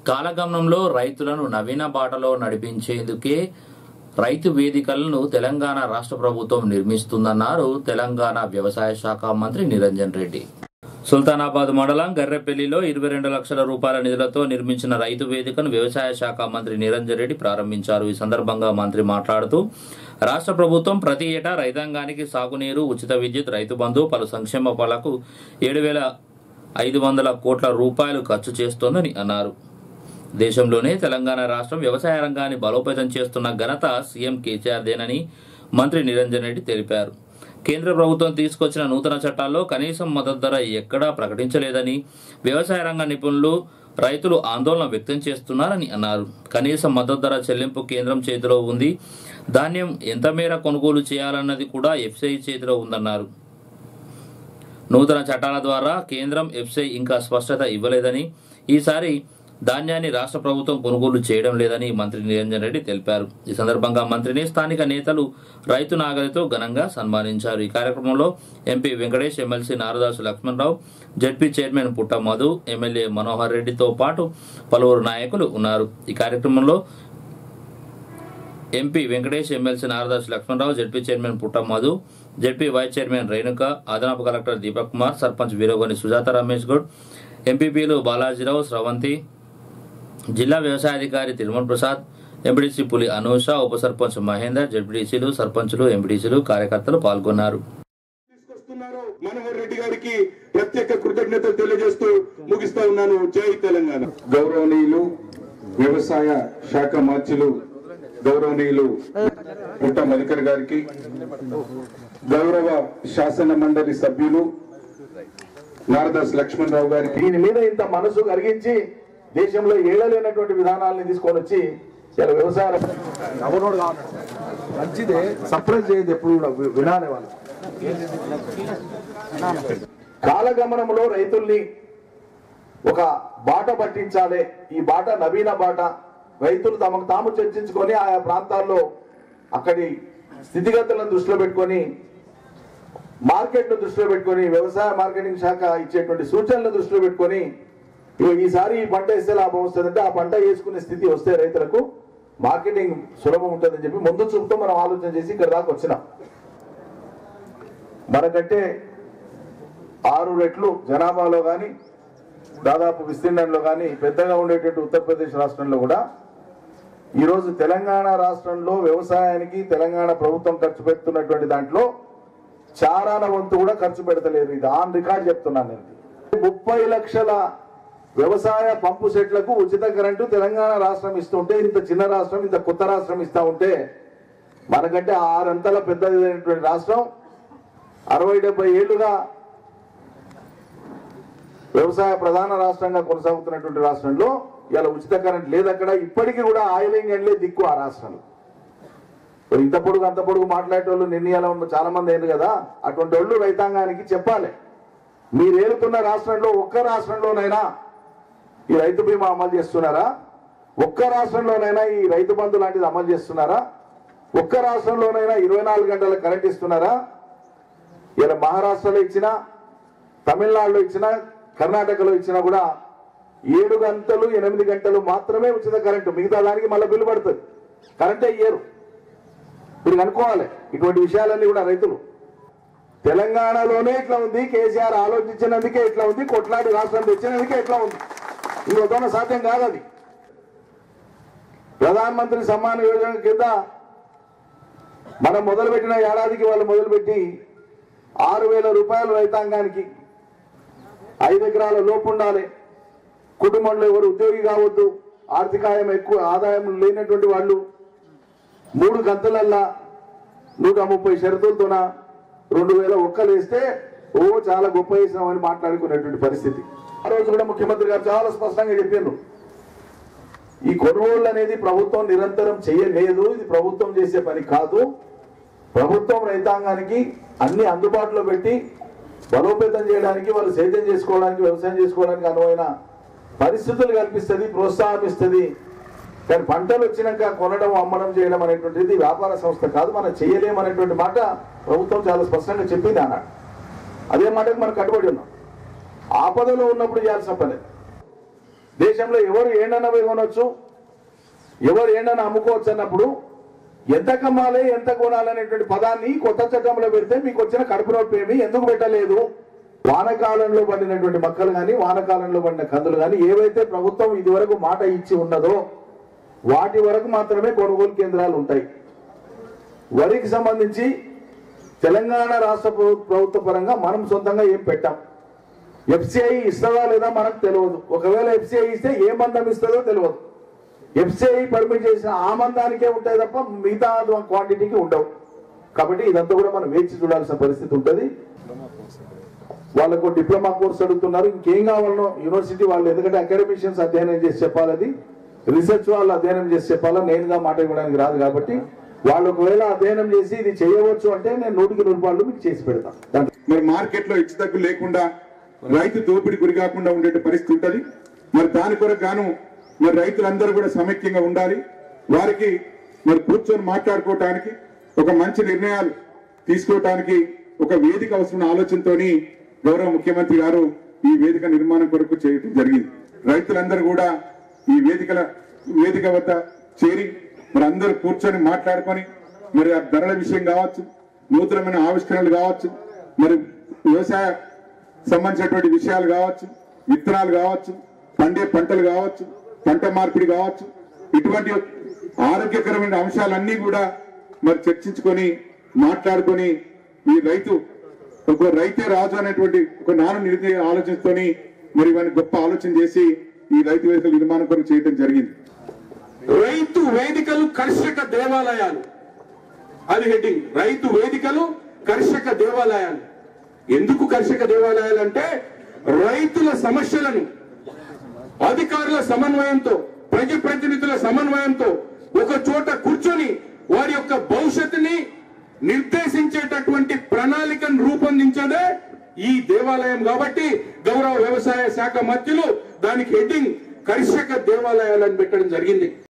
కాలగమనంలో రైతులను నవీన బాటలో నడిపించేందుకే రైతు వేదికలను తెలంగాణ రాష్ట్ర ప్రభుత్వం నిర్మిస్తుందన్నారు తెలంగాణ వ్యవసాయ శాఖ మంత్రి నిరంజన్ రెడ్డి సుల్తానాబాద్ మండలం గర్రెపల్లిలో ఇరవై రెండు లక్షల రూపాయల నిధులతో నిర్మించిన రైతు వేదికను వ్యవసాయ శాఖ మంత్రి నిరంజన్ రెడ్డి ప్రారంభించారు ఈ సందర్భంగా మంత్రి మాట్లాడుతూ రాష్ట్ర ప్రభుత్వం ప్రతి ఏటా రైతాంగానికి సాగునీరు ఉచిత విద్యుత్ రైతు బంధు పలు సంక్షేమ పనులకు ఏడు వేల ఐదు వందల కోట్ల రూపాయలు ఖర్చు చేస్తోందని అన్నారు దేశంలోనే తెలంగాణ రాష్ట్రం వ్యవసాయ రంగాన్ని బలోపేతం చేస్తున్న ఘనత సీఎం కేసీఆర్దేనని మంత్రి నిరంజన్ రెడ్డి తెలిపారు కేంద్ర ప్రభుత్వం తీసుకొచ్చిన నూతన చట్టాల్లో కనీసం మద్దతు ధర ఎక్కడా ప్రకటించలేదని వ్యవసాయ రంగ నిపుణులు రైతులు ఆందోళన వ్యక్తం చేస్తున్నారని అన్నారు కనీస మద్దతు ధర చెల్లింపు కేంద్రం చేతిలో ఉంది ధాన్యం ఎంత మేర కొనుగోలు చేయాలన్నది కూడా ఎఫ్సిఐ చేతిలో ఉందన్నారు నూతన చట్టాల ద్వారా కేంద్రం ఎఫ్సిఐ ఇంకా స్పష్టత ఇవ్వలేదని ఈసారి ధాన్యాన్ని రాష్ట్ర ప్రభుత్వం కొనుగోలు చేయడం లేదని మంత్రి నిరంజన్ రెడ్డి తెలిపారు ఈ సందర్భంగా మంత్రిని స్థానిక నేతలు రైతు నాగరితో ఘనంగా సన్మానించారు ఈ కార్యక్రమంలో MP Venkatesh MLC Naradasu Lakshmanarao ZP chairman Putta Madhu MLA Manohar రెడ్డితో పాటు పలువురు నాయకులు ఉన్నారు ఈ కార్యక్రమంలో MP Venkatesh MLC Naradas Lakshmanarao ZP chairman Putta Madhu ZP vice chairman Renuka అదనపు కలెక్టర్ దీపక్ కుమార్ సర్పంచ్ వీరగోని సుజాత రమేష్ గౌడ్ ఎంపీపీలు బాలాజీరావు స్రవంతి జిల్లా వ్యవసాయాధికారి తిరుమల ప్రసాద్ ఎంపీడీసీ పులి అనూష ఉప సర్పంచ్ మహేందర్ జడ్పీడీసీలు సర్పంచులు ఎంపీడీసీలు కార్యకర్తలు పాల్గొన్నారు తీసుకొస్తున్నారు మనోహర్ రెడ్డి గారికి ప్రత్యేక కృతజ్ఞతలు తెలియజేస్తూ ముగిస్తా ఉన్నాను జై తెలంగాణ గౌరవనీయులు వ్యవసాయ శాఖ మంత్రులు గౌరవనీయులు పుట్ట మధుకర్ గారికి గౌరవ శాసన మండలి సభ్యులు నారదాస్ లక్ష్మణరావు గారికి దీని మీద ఇంత మనసు కలిగించి దేశంలో ఏడలేనటువంటి విధానాలను తీసుకొని వచ్చి ఇలా వ్యవసాయ ఎవరోడు కావాలి మంచిదే సర్ప్రైజ్ చేయదు ఎప్పుడు కూడా వి- వినాలి వాళ్ళు కాలగమనంలో రైతుల్ని ఒక బాట పట్టించాలి ఈ బాట నవీన బాట రైతులు తమకు తాము చర్చించుకొని ఆయా ప్రాంతాల్లో అక్కడి స్థితిగతులను దృష్టిలో పెట్టుకొని మార్కెట్ ను దృష్టిలో పెట్టుకొని వ్యవసాయ మార్కెటింగ్ శాఖ ఇచ్చేటువంటి సూచనలను దృష్టిలో పెట్టుకొని ఇగో ఈసారి ఈ పంట వేస్తే లాభం వస్తుందంటే ఆ పంట వేసుకునే స్థితి వస్తే రైతులకు మార్కెటింగ్ సులభం ఉంటుందని చెప్పి ముందు చూపుతో మనం ఆలోచన చేసి ఇక్కడ దాకా వచ్చినాం మనకంటే ఆరు రెట్లు జనాభాలో కానీ దాదాపు విస్తీర్ణంలో కానీ పెద్దగా ఉండేటువంటి ఉత్తరప్రదేశ్ రాష్ట్రంలో కూడా ఈరోజు తెలంగాణ రాష్ట్రంలో వ్యవసాయానికి తెలంగాణ ప్రభుత్వం ఖర్చు పెడుతున్నటువంటి దాంట్లో చారాన వంతు కూడా ఖర్చు పెడతలేదు ఇది ఆన్ రికార్డ్ చెప్తున్నాను నేను ముప్పై లక్షల వ్యవసాయ పంపు సెట్లకు ఉచిత కరెంటు తెలంగాణ రాష్ట్రం ఇస్తుంటే ఇంత చిన్న రాష్ట్రం ఇంత కొత్త రాష్ట్రం ఇస్తా ఉంటే మనకంటే ఆరంతల పెద్దదైనటువంటి రాష్ట్రం అరవై డెబ్బై ఏళ్లుగా వ్యవసాయ ప్రధాన రాష్ట్రంగా కొనసాగుతున్నటువంటి రాష్ట్రంలో ఇలా ఉచిత కరెంట్ లేదు అక్కడ ఇప్పటికీ కూడా ఆయిల్ ఇంజన్లే దిక్కు ఆ రాష్ట్రంలో మరి ఇంత పొడుగు అంత పొడుగు మాట్లాడేటోళ్ళు నిర్ణయాలు చాలా మంది అయింది కదా అటువంటి వాళ్ళు రైతాంగానికి చెప్పాలి మీరు ఏలుతున్న రాష్ట్రంలో ఒక్క రాష్ట్రంలోనైనా ఈ రైతు బీమా అమలు చేస్తున్నారా ఒక్క రాష్ట్రంలోనైనా ఈ రైతు బంధు లాంటిది అమలు చేస్తున్నారా ఒక్క రాష్ట్రంలోనైనా ఇరవై నాలుగు గంటల కరెంట్ ఇస్తున్నారా ఇలా మహారాష్ట్రలో ఇచ్చినా తమిళనాడులో ఇచ్చినా కర్ణాటకలో ఇచ్చినా కూడా ఏడు గంటలు ఎనిమిది గంటలు మాత్రమే ఉచిత కరెంటు మిగతా దానికి మళ్ళీ బిల్లు పడుతుంది కరెంటే ఇయ్యరు మీరు అనుకోవాలి ఇటువంటి విషయాలన్నీ కూడా రైతులు తెలంగాణలోనే ఇట్లా ఉంది కేసీఆర్ ఆలోచించినందుకే ఇట్లా ఉంది కొట్లాడి రాష్ట్రం తెచ్చినందుకే ఇట్లా ఉంది ఇంకొక సాధ్యం కాదు అది ప్రధానమంత్రి సమ్మాన్ యోజన కింద మనం మొదలుపెట్టిన ఏడాదికి వాళ్ళు మొదలుపెట్టి ఆరు వేల రూపాయలు రైతాంగానికి ఐదు ఎకరాల లోపు ఉండాలి కుటుంబంలో ఎవరు ఉద్యోగి కావద్దు ఆర్థికాయం ఎక్కువ ఆదాయం లేనటువంటి వాళ్ళు మూడు గంతలల్లా నూట ముప్పై షరతులతోన రెండు వేల ఒక్కలు వేస్తే ఓ చాలా గొప్ప వేసినామని మాట్లాడుకునేటువంటి పరిస్థితి ఆ రోజు కూడా ముఖ్యమంత్రి గారు చాలా స్పష్టంగా చెప్పారు ఈ కొనుగోళ్ళు అనేది ప్రభుత్వం నిరంతరం చేయలేదు ఇది ప్రభుత్వం చేసే పని కాదు ప్రభుత్వం రైతాంగానికి అన్ని అందుబాటులో పెట్టి బలోపేతం చేయడానికి వాళ్ళు సేద్యం చేసుకోవడానికి వ్యవసాయం చేసుకోవడానికి అనువైన పరిస్థితులు కల్పిస్తుంది ప్రోత్సాహం ఇస్తుంది కానీ పంటలు వచ్చినాక కొనడం అమ్మడం చేయడం అనేటువంటిది వ్యాపార సంస్థ కాదు మనం చేయలేమనేటువంటి మాట ప్రభుత్వం చాలా స్పష్టంగా చెప్పింది అన్నాడు అదే మాటకు మనం కట్టుబడి ఉన్నాం ఆపదలో ఉన్నప్పుడు చేయాల్సిన పని దేశంలో ఎవరు ఏండన్నా పోయి కొనొచ్చు ఎవరు ఏండన్నా అమ్ముకోవచ్చు అన్నప్పుడు ఎంత కమ్మాలి ఎంత కొనాలనేటువంటి పదాన్ని కొత్త చట్టంలో పెడితే మీకు వచ్చిన కడుపు నొప్పి ఏమి ఎందుకు పెట్టలేదు వానకాలంలో పండినటువంటి మొక్కలు కానీ వానకాలంలో పండిన కందులు కానీ ఏవైతే ప్రభుత్వం ఇదివరకు మాట ఇచ్చి ఉన్నదో వాటి వరకు మాత్రమే కొనుగోలు కేంద్రాలు ఉంటాయి వరికి సంబంధించి తెలంగాణ రాష్ట్ర ప్రభు- ప్రభుత్వ పరంగా మనం సొంతంగా ఏం పెట్టాం ఎఫ్సిఐ ఇస్తుందా లేదా మనకు తెలియదు ఒకవేళ ఎఫ్సిఐ ఇస్తే ఏ మందం ఇస్తుందో తెలియదు ఎఫ్సిఐ పర్మిట్ చేసిన ఆ మందానికే ఉంటాయి తప్ప మిగతా క్వాంటిటీకి ఉండవు కాబట్టి ఇదంతా కూడా మనం వేచి చూడాల్సిన పరిస్థితి ఉంటుంది వాళ్ళకు డిప్లొమా కోర్స్ అడుగుతున్నారు ఇంకేం కావాలనో యూనివర్సిటీ వాళ్ళు ఎందుకంటే అకాడమిషియన్స్ అధ్యయనం చేసి చెప్పాలి అది రీసెర్చ్ వాళ్ళు అధ్యయనం చేసి చెప్పాలా నేనుగా మాట ఇవ్వడానికి రాదు కాబట్టి వాళ్ళు ఒకవేళ అధ్యయనం చేసి ఇది చేయవచ్చు అంటే నేను నూటికి నూరు రూపాయలు మీకు చేసి పెడతాను దాంట్లో మరి మార్కెట్ లో హెచ్చు తగ్గు లేకుండా రైతు దోపిడి గురి కాకుండా ఉండే పరిస్థితి ఉంటది మరి దాని కొరకు గాను మరి రైతులందరూ కూడా సమైక్యంగా ఉండాలి వారికి మరి కూర్చొని మాట్లాడుకోవటానికి ఒక మంచి నిర్ణయాలు తీసుకోవటానికి ఒక వేదిక అవసరం ఆలోచనతోని గౌరవ ముఖ్యమంత్రి గారు ఈ వేదిక నిర్మాణం కొరకు చేయడం జరిగింది రైతులందరూ కూడా ఈ వేదికల వేదిక వద్ద చేరి మరి అందరూ కూర్చొని మాట్లాడుకొని మరి ఆ ధరల విషయం కావచ్చు నూతనమైన ఆవిష్కరణలు కావచ్చు మరి వ్యవసాయ సంబంధించినటువంటి విషయాలు కావచ్చు విత్తనాలు కావచ్చు పండే పంటలు కావచ్చు పంట మార్పిడి కావచ్చు ఇటువంటి ఆరోగ్యకరమైన అంశాలన్నీ కూడా మరి చర్చించుకొని మాట్లాడుకొని ఈ రైతు ఒక రైతే రాజు అనేటువంటి ఒక నాను నిర్ణయ ఆలోచనతోని మరి ఇవన్నీ గొప్ప ఆలోచన చేసి ఈ రైతు వేదికల నిర్మాణం కొరకు చేయడం జరిగింది రైతు వేదికలు కర్షక దేవాలయాలు అది హెడ్డింగ్ రైతు వేదికలు కర్షక దేవాలయాలు ఎందుకు కర్షక దేవాలయాలు అంటే రైతుల సమస్యలను అధికారుల సమన్వయంతో ప్రజాప్రతినిధుల సమన్వయంతో ఒక చోట కూర్చొని వారి యొక్క భవిష్యత్తుని నిర్దేశించేటటువంటి ప్రణాళికను రూపొందించదే ఈ దేవాలయం కాబట్టి గౌరవ వ్యవసాయ శాఖ మంత్రులు దానికి హెడ్డింగ్ కర్షక దేవాలయాలను పెట్టడం జరిగింది